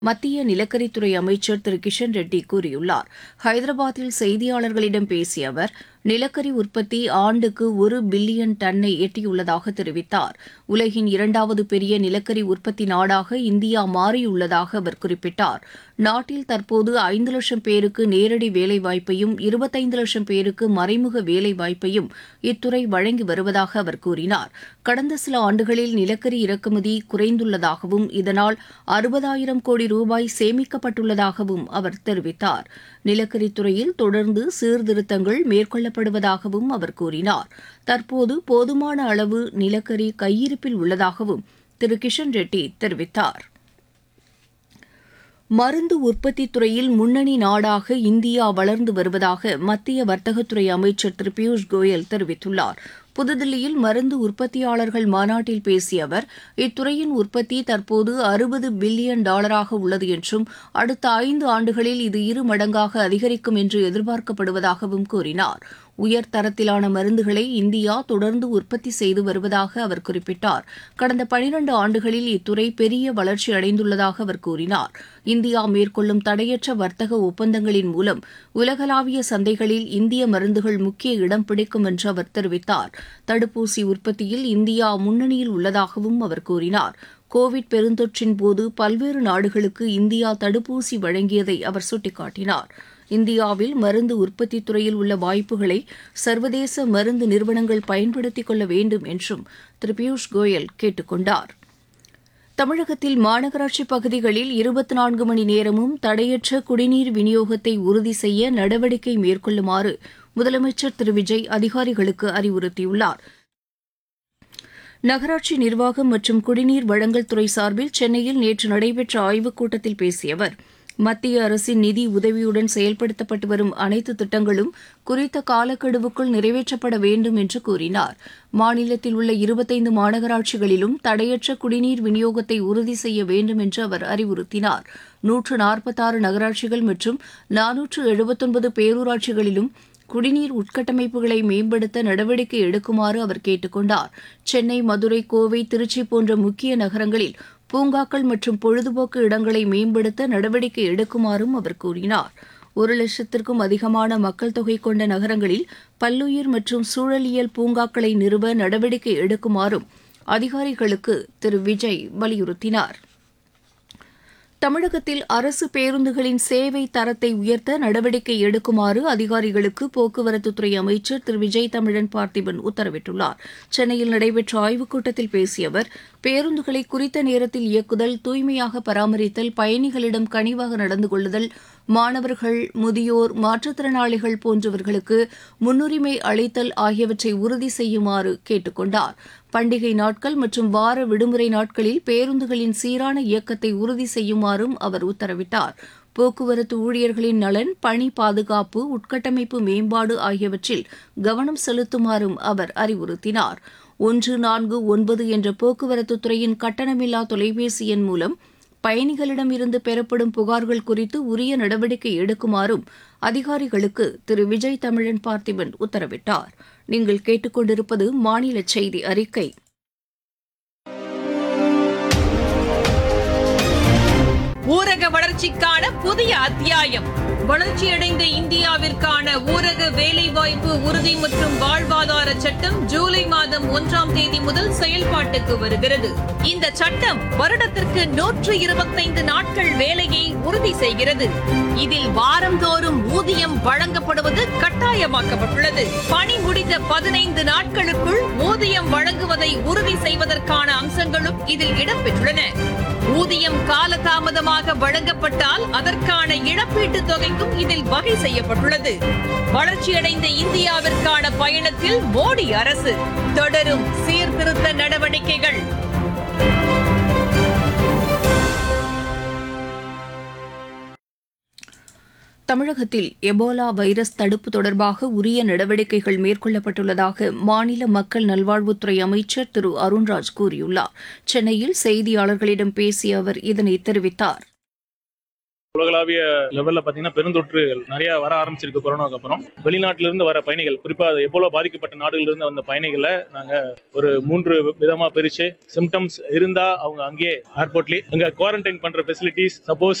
மத்திய நிலக்கரித்துறை அமைச்சர் திரு கிஷன் ரெட்டி கூறியுள்ளார் ஹைதராபாத்தில் செய்தியாளர்களிடம் பேசிய அவர் நிலக்கரி உற்பத்தி ஆண்டுக்கு ஒரு பில்லியன் டன்னை எட்டியுள்ளதாக தெரிவித்தார் உலகின் இரண்டாவது பெரிய நிலக்கரி உற்பத்தி நாடாக இந்தியா மாறியுள்ளதாக அவர் குறிப்பிட்டார் நாட்டில் தற்போது ஐந்து லட்சம் பேருக்கு நேரடி வேலைவாய்ப்பையும் இருபத்தைந்து லட்சம் பேருக்கு மறைமுக வேலைவாய்ப்பையும் இத்துறை வழங்கி வருவதாக அவர் கூறினார் கடந்த சில ஆண்டுகளில் நிலக்கரி இறக்குமதி குறைந்துள்ளதாகவும் இதனால் அறுபதாயிரம் கோடி ரூபாய் சேமிக்கப்பட்டுள்ளதாகவும் அவர் தெரிவித்தார் நிலக்கரித்துறையில் தொடர்ந்து சீர்திருத்தங்கள் மேற்கொள்ளப்படுவதாகவும் அவர் கூறினார் தற்போது போதுமான அளவு நிலக்கரி கையிருப்பில் உள்ளதாகவும் திரு கிஷன் ரெட்டி தெரிவித்தார் மருந்து உற்பத்தித் துறையில் முன்னணி நாடாக இந்தியா வளர்ந்து வருவதாக மத்திய வர்த்தகத்துறை அமைச்சர் திரு பியூஷ் கோயல் தெரிவித்துள்ளார் புதுதில்லியில் மருந்து உற்பத்தியாளர்கள் மாநாட்டில் பேசிய அவர் இத்துறையின் உற்பத்தி தற்போது அறுபது பில்லியன் டாலராக உள்ளது என்றும் அடுத்த ஐந்து ஆண்டுகளில் இது இரு மடங்காக அதிகரிக்கும் என்று எதிர்பார்க்கப்படுவதாகவும் கூறினார் உயர் தரத்திலான மருந்துகளை இந்தியா தொடர்ந்து உற்பத்தி செய்து வருவதாக அவர் குறிப்பிட்டார் கடந்த பனிரண்டு ஆண்டுகளில் இத்துறை பெரிய வளர்ச்சி அடைந்துள்ளதாக அவர் கூறினார் இந்தியா மேற்கொள்ளும் தடையற்ற வர்த்தக ஒப்பந்தங்களின் மூலம் உலகளாவிய சந்தைகளில் இந்திய மருந்துகள் முக்கிய இடம் பிடிக்கும் என்று அவர் தெரிவித்தார் தடுப்பூசி உற்பத்தியில் இந்தியா முன்னணியில் உள்ளதாகவும் அவர் கூறினார் கோவிட் பெருந்தொற்றின் போது பல்வேறு நாடுகளுக்கு இந்தியா தடுப்பூசி வழங்கியதை அவர் சுட்டிக்காட்டினார் இந்தியாவில் மருந்து உற்பத்தித் துறையில் உள்ள வாய்ப்புகளை சர்வதேச மருந்து நிறுவனங்கள் பயன்படுத்திக் கொள்ள வேண்டும் என்றும் திரு பியூஷ் கோயல் கேட்டுக் கொண்டார் தமிழகத்தில் மாநகராட்சி பகுதிகளில் இருபத்தி நான்கு மணி நேரமும் தடையற்ற குடிநீர் விநியோகத்தை உறுதி செய்ய நடவடிக்கை மேற்கொள்ளுமாறு முதலமைச்சர் திரு விஜய் அதிகாரிகளுக்கு அறிவுறுத்தியுள்ளார் நகராட்சி நிர்வாகம் மற்றும் குடிநீர் வழங்கல் துறை சார்பில் சென்னையில் நேற்று நடைபெற்ற ஆய்வுக் கூட்டத்தில் பேசிய அவர் மத்திய அரசின் நிதி உதவியுடன் செயல்படுத்தப்பட்டு வரும் அனைத்து திட்டங்களும் குறித்த காலக்கெடுவுக்குள் நிறைவேற்றப்பட வேண்டும் என்று கூறினார் மாநிலத்தில் உள்ள இருபத்தைந்து மாநகராட்சிகளிலும் தடையற்ற குடிநீர் விநியோகத்தை உறுதி செய்ய வேண்டும் என்று அவர் அறிவுறுத்தினார் நூற்று நாற்பத்தாறு நகராட்சிகள் மற்றும் நானூற்று எழுபத்தொன்பது பேரூராட்சிகளிலும் குடிநீர் உட்கட்டமைப்புகளை மேம்படுத்த நடவடிக்கை எடுக்குமாறு அவர் கேட்டுக் கொண்டார் சென்னை மதுரை கோவை திருச்சி போன்ற முக்கிய நகரங்களில் பூங்காக்கள் மற்றும் பொழுதுபோக்கு இடங்களை மேம்படுத்த நடவடிக்கை எடுக்குமாறும் அவர் கூறினார் ஒரு லட்சத்திற்கும் அதிகமான மக்கள் தொகை கொண்ட நகரங்களில் பல்லுயிர் மற்றும் சூழலியல் பூங்காக்களை நிறுவ நடவடிக்கை எடுக்குமாறும் அதிகாரிகளுக்கு திரு விஜய் வலியுறுத்தினார் தமிழகத்தில் அரசு பேருந்துகளின் சேவை தரத்தை உயர்த்த நடவடிக்கை எடுக்குமாறு அதிகாரிகளுக்கு போக்குவரத்துத்துறை அமைச்சர் திரு விஜய் தமிழன் பார்த்திபன் உத்தரவிட்டுள்ளார் சென்னையில் நடைபெற்ற ஆய்வுக் கூட்டத்தில் பேசிய அவர் பேருந்துகளை குறித்த நேரத்தில் இயக்குதல் தூய்மையாக பராமரித்தல் பயணிகளிடம் கனிவாக நடந்து கொள்ளுதல் மாணவர்கள் முதியோர் மாற்றுத்திறனாளிகள் போன்றவர்களுக்கு முன்னுரிமை அளித்தல் ஆகியவற்றை உறுதி செய்யுமாறு கேட்டுக் கொண்டார் பண்டிகை நாட்கள் மற்றும் வார விடுமுறை நாட்களில் பேருந்துகளின் சீரான இயக்கத்தை உறுதி செய்யுமாறும் அவர் உத்தரவிட்டார் போக்குவரத்து ஊழியர்களின் நலன் பணி பாதுகாப்பு உட்கட்டமைப்பு மேம்பாடு ஆகியவற்றில் கவனம் செலுத்துமாறும் அவர் அறிவுறுத்தினார் ஒன்று நான்கு ஒன்பது என்ற போக்குவரத்து துறையின் கட்டணமில்லா தொலைபேசி எண் மூலம் பயணிகளிடமிருந்து பெறப்படும் புகார்கள் குறித்து உரிய நடவடிக்கை எடுக்குமாறும் அதிகாரிகளுக்கு திரு விஜய் தமிழன் பார்த்திபன் உத்தரவிட்டார் நீங்கள் கேட்டுக்கொண்டிருப்பது மாநில செய்தி அறிக்கை ஊரக வளர்ச்சிக்கான புதிய அத்தியாயம் வளர்ச்சியடைந்த இந்தியாவிற்கான ஊரக வேலைவாய்ப்பு உறுதி மற்றும் வாழ்வாதார சட்டம் ஜூலை மாதம் ஒன்றாம் தேதி முதல் செயல்பாட்டுக்கு வருகிறது இந்த சட்டம் வருடத்திற்கு நூற்று இருபத்தைந்து நாட்கள் வேலையை உறுதி செய்கிறது இதில் வாரந்தோறும் ஊதியம் வழங்கப்படுவது கட்டாயமாக்கப்பட்டுள்ளது பணி முடிந்த பதினைந்து நாட்களுக்குள் ஊதியம் வழங்குவதை உறுதி செய்வதற்கான அம்சங்களும் இதில் இடம்பெற்றுள்ளன ஊதியம் காலதாமதமாக வழங்கப்பட்டால் அதற்கான இழப்பீட்டுத் தொகைக்கும் இதில் வகை செய்யப்பட்டுள்ளது வளர்ச்சியடைந்த இந்தியாவிற்கான பயணத்தில் மோடி அரசு தொடரும் சீர்திருத்த நடவடிக்கைகள் தமிழகத்தில் எபோலா வைரஸ் தடுப்பு தொடர்பாக உரிய நடவடிக்கைகள் மேற்கொள்ளப்பட்டுள்ளதாக மாநில மக்கள் நல்வாழ்வுத்துறை அமைச்சர் திரு அருண்ராஜ் கூறியுள்ளார் சென்னையில் செய்தியாளர்களிடம் பேசிய அவர் இதனை தெரிவித்தார் உலகளாவிய லெவல்ல பாத்தீங்கன்னா பெருந்தொற்று நிறைய வர ஆரம்பிச்சிருக்கு கொரோனாக்கு அப்புறம் வெளிநாட்டில இருந்து வர பயணிகள் குறிப்பா அது எவ்வளவு பாதிக்கப்பட்ட நாடுகள்ல இருந்து வந்த பயணிகளை நாங்க ஒரு மூன்று விதமா பிரிச்சு சிம்டம்ஸ் இருந்தா அவங்க அங்கேயே ஏர்போர்ட்லயே அங்க குவாரண்டைன் பண்ற ஃபெசிலிட்டிஸ் சப்போஸ்